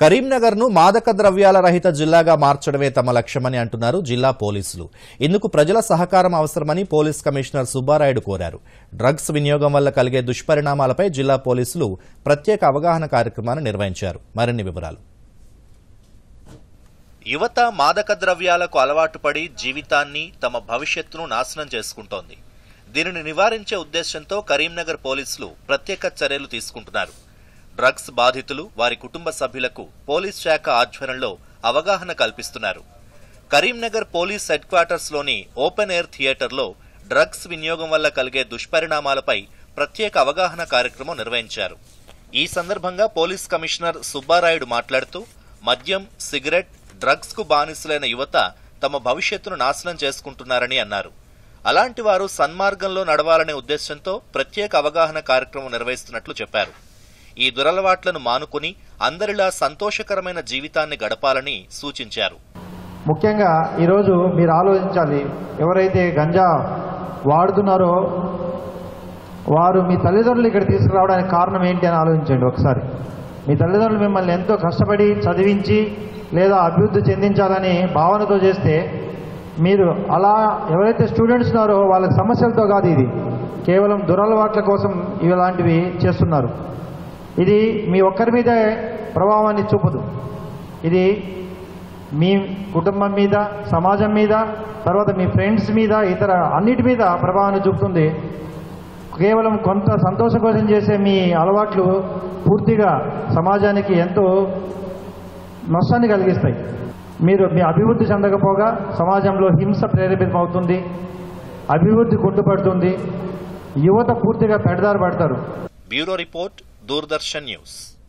కరీంనగర్ను మాదక ద్రవ్యాల రహిత జిల్లాగా మార్చడమే తమ లక్ష్యమని అంటున్నారు జిల్లా పోలీసులు ఇందుకు ప్రజల సహకారం అవసరమని పోలీస్ కమిషనర్ సుబ్బారాయుడు కోరారు డ్రగ్స్ వినియోగం వల్ల కలిగే దుష్పరిణామాలపై జిల్లా పోలీసులు ప్రత్యేక అవగాహన కార్యక్రమాన్ని నిర్వహించారు మరిన్ని వివరాలు యువత మాదక ద్రవ్యాలకు అలవాటు పడి జీవితాన్ని తమ భవిష్యత్తును నాశనం చేసుకుంటోంది దీనిని నివారించే ఉద్దేశంతో కరీంనగర్ పోలీసులు ప్రత్యేక చర్యలు తీసుకుంటున్నారు డ్రగ్స్ బాధితులు వారి కుటుంబ సభ్యులకు పోలీస్ శాఖ ఆధ్వర్యంలో అవగాహన కల్పిస్తున్నారు కరీంనగర్ పోలీస్ హెడ్ క్వార్టర్స్ లోని ఓపెన్ ఎయిర్ థియేటర్లో డ్రగ్స్ వినియోగం వల్ల కలిగే దుష్పరిణామాలపై ప్రత్యేక అవగాహన కార్యక్రమం నిర్వహించారు ఈ సందర్భంగా పోలీస్ కమిషనర్ సుబ్బారాయుడు మాట్లాడుతూ మద్యం సిగరెట్ డ్రగ్స్ కు బానిసలైన యువత తమ భవిష్యత్తును నాశనం చేసుకుంటున్నారని అన్నారు అలాంటి వారు సన్మార్గంలో నడవాలనే ఉద్దేశంతో ప్రత్యేక అవగాహన కార్యక్రమం నిర్వహిస్తున్నట్లు చెప్పారు ఈ దురలవాట్లను మానుకుని అందరిలా సంతోషకరమైన జీవితాన్ని గడపాలని సూచించారు ముఖ్యంగా ఈరోజు మీరు ఆలోచించాలి ఎవరైతే గంజా వాడుతున్నారో వారు మీ తల్లిదండ్రులు ఇక్కడ తీసుకురావడానికి కారణం ఏంటి అని ఆలోచించండి ఒకసారి మీ తల్లిదండ్రులు మిమ్మల్ని ఎంతో కష్టపడి చదివించి లేదా అభివృద్ధి చెందించాలని భావనతో చేస్తే మీరు అలా ఎవరైతే స్టూడెంట్స్ ఉన్నారో వాళ్ళకి సమస్యలతో కాదు ఇది కేవలం దురలవాట్ల కోసం ఇలాంటివి చేస్తున్నారు ఇది మీ ఒక్కరి మీదే ప్రభావాన్ని చూపదు ఇది మీ కుటుంబం మీద సమాజం మీద తర్వాత మీ ఫ్రెండ్స్ మీద ఇతర అన్నిటి మీద ప్రభావాన్ని చూపుతుంది కేవలం కొంత సంతోషం కోసం చేసే మీ అలవాట్లు పూర్తిగా సమాజానికి ఎంతో నష్టాన్ని కలిగిస్తాయి మీరు మీ అభివృద్ధి చెందకపోగా సమాజంలో హింస ప్రేరేపితమవుతుంది అభివృద్ధి కుంటుపడుతుంది యువత పూర్తిగా పెడదారి పడతారు బ్యూరో రిపోర్ట్ దూరదర్శన్ న్యూస్